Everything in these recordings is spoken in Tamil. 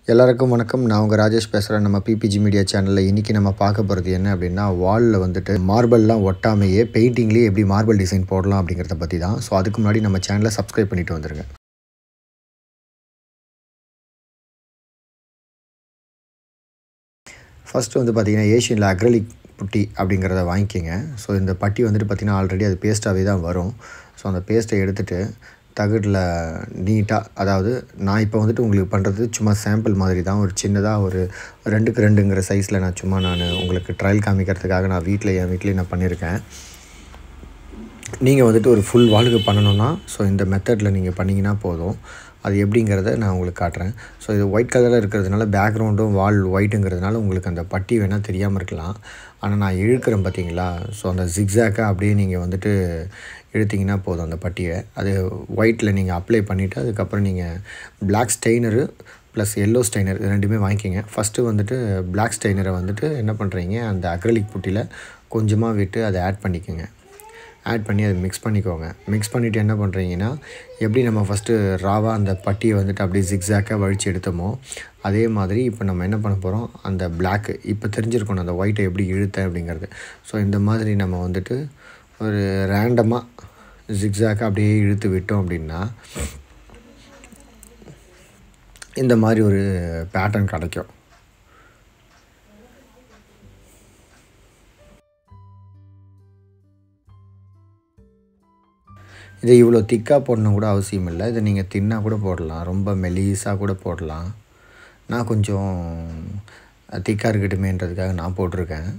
எல்லாருக்கும் வணக்கம் நான் உங்கள் ராஜேஷ் பேசுகிறேன் நம்ம பிபிஜி மீடியா சேனலில் இன்றைக்கி நம்ம பார்க்க போகிறது என்ன அப்படின்னா வாலில் வந்துட்டு மார்பிள்லாம் ஒட்டாமையே பெயிண்டிங்லேயே எப்படி மார்பிள் டிசைன் போடலாம் அப்படிங்கிறத பற்றி தான் ஸோ அதுக்கு முன்னாடி நம்ம சேனலை சப்ஸ்கிரைப் பண்ணிட்டு வந்துருங்க ஃபஸ்ட்டு வந்து பார்த்திங்கன்னா ஏஷியனில் அக்ரலிக் புட்டி அப்படிங்கிறத வாங்கிக்கோங்க ஸோ இந்த பட்டி வந்துட்டு பார்த்திங்கன்னா ஆல்ரெடி அது பேஸ்ட்டாகவே தான் வரும் ஸோ அந்த பேஸ்ட்டை எடுத்துகிட்டு தகட்டில் நீட்டாக அதாவது நான் இப்போ வந்துட்டு உங்களுக்கு பண்ணுறது சும்மா சாம்பிள் மாதிரி தான் ஒரு சின்னதாக ஒரு ரெண்டுக்கு ரெண்டுங்கிற சைஸில் நான் சும்மா நான் உங்களுக்கு ட்ரையல் காமிக்கிறதுக்காக நான் வீட்டில் என் வீட்லேயே நான் பண்ணியிருக்கேன் நீங்கள் வந்துட்டு ஒரு ஃபுல் வாலுக்கு பண்ணணுன்னா ஸோ இந்த மெத்தடில் நீங்கள் பண்ணிங்கன்னா போதும் அது எப்படிங்கிறத நான் உங்களுக்கு காட்டுறேன் ஸோ இது ஒயிட் கலரில் இருக்கிறதுனால பேக்ரவுண்டும் வால் ஒயிட்டுங்கிறதுனால உங்களுக்கு அந்த பட்டி வேணால் தெரியாமல் இருக்கலாம் ஆனால் நான் இழுக்கிறேன் பார்த்தீங்களா ஸோ அந்த ஜிக்ஸாக்காக அப்படியே நீங்கள் வந்துட்டு இழுத்திங்கன்னா போதும் அந்த பட்டியை அது ஒயிட்டில் நீங்கள் அப்ளை பண்ணிவிட்டு அதுக்கப்புறம் நீங்கள் black stainer plus yellow stainer இது ரெண்டுமே வாங்கிக்கிங்க ஃபஸ்ட்டு வந்துட்டு பிளாக் ஸ்டெய்னரை வந்துட்டு என்ன பண்ணுறீங்க அந்த அக்ரலிக் புட்டியில் கொஞ்சமாக விட்டு அதை ஆட் பண்ணிக்கோங்க ஆட் பண்ணி அதை மிக்ஸ் பண்ணிக்கோங்க மிக்ஸ் பண்ணிவிட்டு என்ன பண்ணுறீங்கன்னா எப்படி நம்ம ஃபஸ்ட்டு ராவாக அந்த பட்டியை வந்துட்டு அப்படியே ஜிக்ஸாக்காக வழித்து எடுத்தோமோ அதே மாதிரி இப்போ நம்ம என்ன பண்ண போகிறோம் அந்த பிளாக்கு இப்போ தெரிஞ்சிருக்கணும் அந்த ஒயிட்டை எப்படி இழுத்தேன் அப்படிங்கிறது ஸோ இந்த மாதிரி நம்ம வந்துட்டு ஒரு ரேண்டமாக ஜிக்ஸாக்காக அப்படியே இழுத்து விட்டோம் அப்படின்னா இந்த மாதிரி ஒரு பேட்டர்ன் கிடைக்கும் இதை இவ்வளோ திக்காக போடணும் கூட அவசியம் இல்லை இதை நீங்கள் தின்னாக கூட போடலாம் ரொம்ப மெலீஸாக கூட போடலாம் நான் கொஞ்சம் திக்காக இருக்கட்டுமேன்றதுக்காக நான் போட்டிருக்கேன்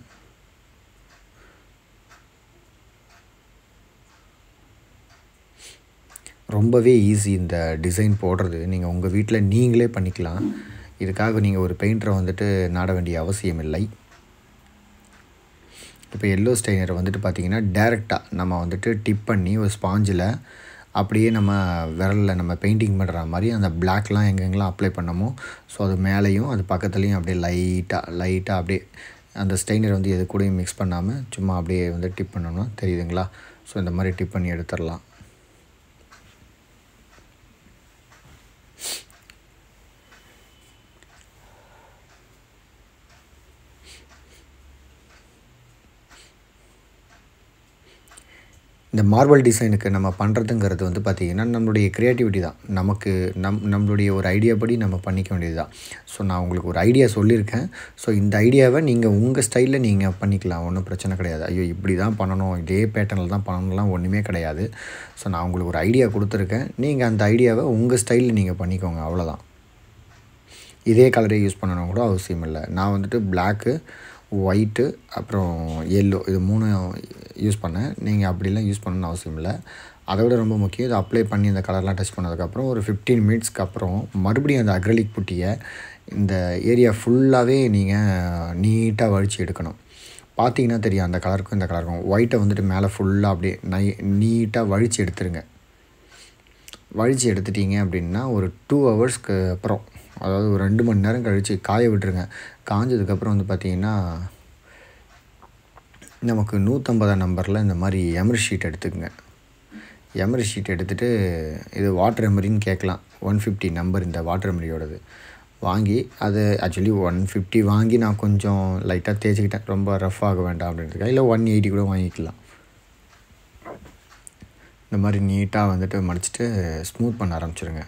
ரொம்பவே ஈஸி இந்த டிசைன் போடுறது நீங்கள் உங்கள் வீட்டில் நீங்களே பண்ணிக்கலாம் இதுக்காக நீங்கள் ஒரு பெயிண்டரை வந்துட்டு நாட வேண்டிய அவசியம் இல்லை இப்போ எல்லோ ஸ்டைனரை வந்துட்டு பார்த்திங்கன்னா டேரெக்டாக நம்ம வந்துட்டு டிப் பண்ணி ஒரு ஸ்பாஞ்சில் அப்படியே நம்ம விரலில் நம்ம பெயிண்டிங் பண்ணுற மாதிரி அந்த பிளாக்லாம் எங்கெங்கெல்லாம் அப்ளை பண்ணமோ ஸோ அது மேலேயும் அது பக்கத்துலேயும் அப்படியே லைட்டாக லைட்டாக அப்படியே அந்த ஸ்டெய்னர் வந்து எது கூடயும் மிக்ஸ் பண்ணாமல் சும்மா அப்படியே வந்து டிப் பண்ணோம்னா தெரியுதுங்களா ஸோ இந்த மாதிரி டிப் பண்ணி எடுத்துடலாம் இந்த மார்பிள் டிசைனுக்கு நம்ம பண்ணுறதுங்கிறது வந்து பார்த்திங்கன்னா நம்மளுடைய க்ரியேட்டிவிட்டி தான் நமக்கு நம் நம்மளுடைய ஒரு ஐடியா படி நம்ம பண்ணிக்க வேண்டியது தான் ஸோ நான் உங்களுக்கு ஒரு ஐடியா சொல்லியிருக்கேன் ஸோ இந்த ஐடியாவை நீங்கள் உங்கள் ஸ்டைலில் நீங்கள் பண்ணிக்கலாம் ஒன்றும் பிரச்சனை கிடையாது ஐயோ இப்படி தான் பண்ணணும் இதே பேட்டர்னில் தான் பண்ணணும்லாம் ஒன்றுமே கிடையாது ஸோ நான் உங்களுக்கு ஒரு ஐடியா கொடுத்துருக்கேன் நீங்கள் அந்த ஐடியாவை உங்கள் ஸ்டைலில் நீங்கள் பண்ணிக்கோங்க அவ்வளோதான் இதே கலரே யூஸ் பண்ணணும் கூட அவசியம் இல்லை நான் வந்துட்டு பிளாக்கு ஒயிட்டு அப்புறம் எல்லோ இது மூணு யூஸ் பண்ணேன் நீங்கள் அப்படிலாம் யூஸ் பண்ணணும்னு அவசியம் இல்லை அதை விட ரொம்ப முக்கியம் இதை அப்ளை பண்ணி இந்த கலர்லாம் டச் பண்ணதுக்கப்புறம் ஒரு ஃபிஃப்டீன் மினிட்ஸ்க்கு அப்புறம் மறுபடியும் அந்த அக்ரலிக் புட்டியை இந்த ஏரியா ஃபுல்லாகவே நீங்கள் நீட்டாக வழித்து எடுக்கணும் பார்த்தீங்கன்னா தெரியும் அந்த கலருக்கும் இந்த கலருக்கும் ஒயிட்டை வந்துட்டு மேலே ஃபுல்லாக அப்படியே நை நீட்டாக வழித்து எடுத்துருங்க வழித்து எடுத்துட்டீங்க அப்படின்னா ஒரு டூ ஹவர்ஸ்க்கு அப்புறம் அதாவது ஒரு ரெண்டு மணி நேரம் கழித்து காய விட்டுருங்க காஞ்சதுக்கப்புறம் வந்து பார்த்திங்கன்னா நமக்கு நூற்றம்பதாம் நம்பரில் இந்த மாதிரி எமரி ஷீட் எடுத்துக்கோங்க எமரி ஷீட் எடுத்துகிட்டு இது வாட்டர் எமரின்னு கேட்கலாம் ஒன் ஃபிஃப்டி நம்பர் இந்த வாட்டர் எமரியோடது வாங்கி அது ஆக்சுவலி ஒன் ஃபிஃப்டி வாங்கி நான் கொஞ்சம் லைட்டாக தேய்ச்சிக்கிட்டேன் ரொம்ப ரஃப் ஆக வேண்டாம் அப்படின்றதுக்காக இல்லை ஒன் எயிட்டி கூட வாங்கிக்கலாம் இந்த மாதிரி நீட்டாக வந்துட்டு மடிச்சுட்டு ஸ்மூத் பண்ண ஆரம்பிச்சிருங்க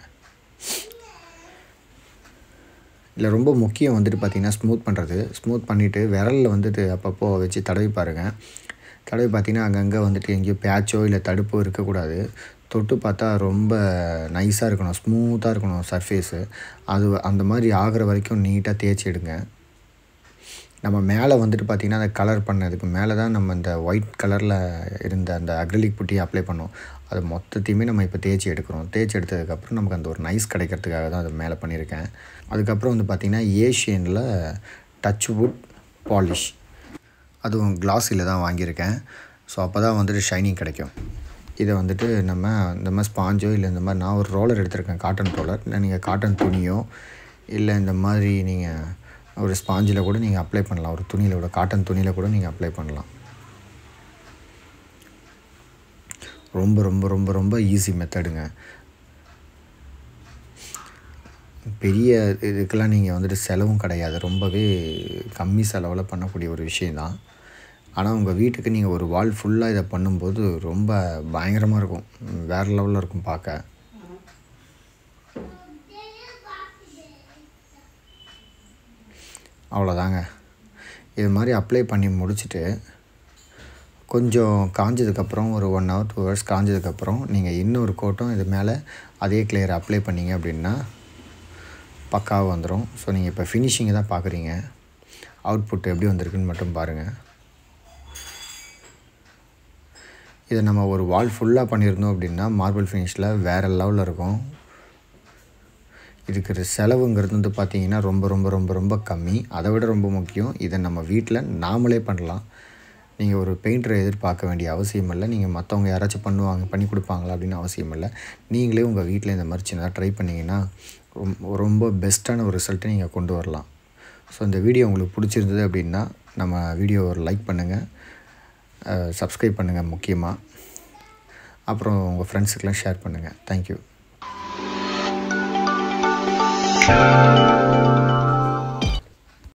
இல்லை ரொம்ப முக்கியம் வந்துட்டு பார்த்திங்கன்னா ஸ்மூத் பண்ணுறது ஸ்மூத் பண்ணிவிட்டு விரலில் வந்துட்டு அப்பப்போ வச்சு தடவி பாருங்கள் தடவி பார்த்திங்கன்னா அங்கங்கே வந்துட்டு எங்கேயோ பேட்சோ இல்லை தடுப்போ இருக்கக்கூடாது தொட்டு பார்த்தா ரொம்ப நைஸாக இருக்கணும் ஸ்மூத்தாக இருக்கணும் சர்ஃபேஸு அது அந்த மாதிரி ஆகிற வரைக்கும் நீட்டாக தேய்ச்சி எடுங்க நம்ம மேலே வந்துட்டு பார்த்திங்கன்னா அந்த கலர் பண்ணதுக்கு மேலே தான் நம்ம இந்த ஒயிட் கலரில் இருந்த அந்த அக்ரலிக் புட்டியை அப்ளை பண்ணோம் அது மொத்தத்தையுமே நம்ம இப்போ தேய்ச்சி எடுக்கிறோம் தேய்ச்சி எடுத்ததுக்கப்புறம் நமக்கு அந்த ஒரு நைஸ் கிடைக்கிறதுக்காக தான் அது மேலே பண்ணியிருக்கேன் அதுக்கப்புறம் வந்து பார்த்திங்கன்னா ஏஷியனில் டச் வுட் பாலிஷ் அதுவும் கிளாஸில் தான் வாங்கியிருக்கேன் ஸோ அப்போ தான் வந்துட்டு ஷைனிங் கிடைக்கும் இதை வந்துட்டு நம்ம இந்த மாதிரி ஸ்பாஞ்சோ இல்லை இந்த மாதிரி நான் ஒரு ரோலர் எடுத்திருக்கேன் காட்டன் ரோலர் இல்லை நீங்கள் காட்டன் துணியோ இல்லை இந்த மாதிரி நீங்கள் ஒரு ஸ்பாஞ்சில் கூட நீங்கள் அப்ளை பண்ணலாம் ஒரு துணியில் கூட காட்டன் துணியில் கூட நீங்கள் அப்ளை பண்ணலாம் ரொம்ப ரொம்ப ரொம்ப ரொம்ப ஈஸி மெத்தடுங்க பெரிய இதுக்கெல்லாம் நீங்கள் வந்துட்டு செலவும் கிடையாது ரொம்பவே கம்மி செலவில் பண்ணக்கூடிய ஒரு விஷயந்தான் ஆனால் உங்கள் வீட்டுக்கு நீங்கள் ஒரு வால் ஃபுல்லாக இதை பண்ணும்போது ரொம்ப பயங்கரமாக இருக்கும் வேறு லெவலில் இருக்கும் பார்க்க அவ்வளோதாங்க இது மாதிரி அப்ளை பண்ணி முடிச்சுட்டு கொஞ்சம் காஞ்சதுக்கப்புறம் ஒரு ஒன் ஹவர் டூ ஹவர்ஸ் காஞ்சதுக்கப்புறம் நீங்கள் இன்னொரு கோட்டும் இது மேலே அதே கிளியர் அப்ளை பண்ணீங்க அப்படின்னா பக்காவாக வந்துடும் ஸோ நீங்கள் இப்போ ஃபினிஷிங்கை தான் பார்க்குறீங்க அவுட்புட் எப்படி வந்திருக்குன்னு மட்டும் பாருங்கள் இதை நம்ம ஒரு வால் ஃபுல்லாக பண்ணியிருந்தோம் அப்படின்னா மார்பிள் ஃபினிஷில் வேறு லெவலில் இருக்கும் இதுக்கு செலவுங்கிறது வந்து பார்த்திங்கன்னா ரொம்ப ரொம்ப ரொம்ப ரொம்ப கம்மி அதை விட ரொம்ப முக்கியம் இதை நம்ம வீட்டில் நாமளே பண்ணலாம் நீங்கள் ஒரு பெயிண்டரை எதிர்பார்க்க வேண்டிய அவசியம் இல்லை நீங்கள் மற்றவங்க யாராச்சும் பண்ணுவாங்க பண்ணி கொடுப்பாங்களா அப்படின்னு அவசியம் இல்லை நீங்களே உங்கள் வீட்டில் இந்த மாதிரி சின்னதாக ட்ரை பண்ணிங்கன்னா ரொம்ப ரொம்ப பெஸ்ட்டான ஒரு ரிசல்ட்டை நீங்கள் கொண்டு வரலாம் ஸோ இந்த வீடியோ உங்களுக்கு பிடிச்சிருந்தது அப்படின்னா நம்ம வீடியோ ஒரு லைக் பண்ணுங்கள் சப்ஸ்கிரைப் பண்ணுங்கள் முக்கியமாக அப்புறம் உங்கள் ஃப்ரெண்ட்ஸுக்கெலாம் ஷேர் பண்ணுங்கள் தேங்க்யூ